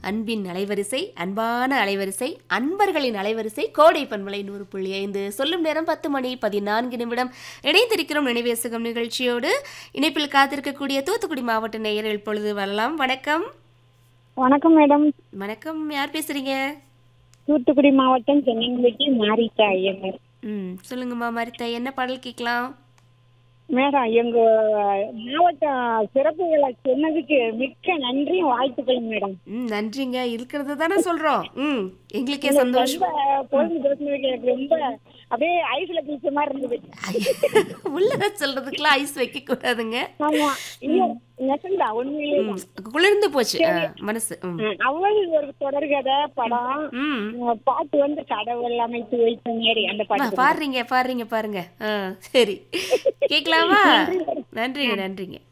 அன்பின் அலைவரிசை அன்பான அலைவரிசை அன்பர்களின் அலைவரிசை கோடை பண்பலை நூறு புள்ளி ஐந்து சொல்லும் நேரம் பத்து மணி பதினான்கு நிமிடம் இணைந்திருக்கிறோம் நினைவேசுகம் நிகழ்ச்சியோடு இணைப்பில் காத்திருக்கக்கூடிய தூத்துக்குடி மாவட்ட நேயர்கள் இப்பொழுது வரலாம் வணக்கம் வணக்கம் மேடம் வணக்கம் யார் பேசுறீங்க தூத்துக்குடி மாவட்டம் சென்னங்குடி மாரிட்டா ஐயங்க ம் சொல்லுங்கம்மா மரித்தா என்ன பாடல் கேட்கலாம் மேடம் எங்க மாவட்ட சிறப்புகளை சொன்னதுக்கு மிக்க நன்றியும் வாழ்த்துக்கள் மேடம் ம் நன்றிங்க இருக்கிறது தானே சொல்றோம் ம் எங்களுக்கே சந்தோஷம் ரொம்ப பொழுது பேசுனதுக்கு எனக்கு ரொம்ப அப்படியே ஐஸ்ல பீச்ச மாதிரி இருந்தது உள்ள சொல்றதுக்கெல்லாம் ஐஸ் வைக்க கூடாதுங்க ஆமா இல்ல நெசந்தா உண்மையிலே ம், குளிர்ந்து போச்சு ஆ, மனசு ம் அவள் ஒரு தொடர்கதை படம் ம் உம், பாட்டு வந்து கடவுள் அமைத்து வைத்த மாரி அந்த அம்மா, பாட்டு பாடுறீங்க பாடுறீங்க பாருங்க ஆ சரி கேட்கலாமா நன்றிங்க நன்றிங்க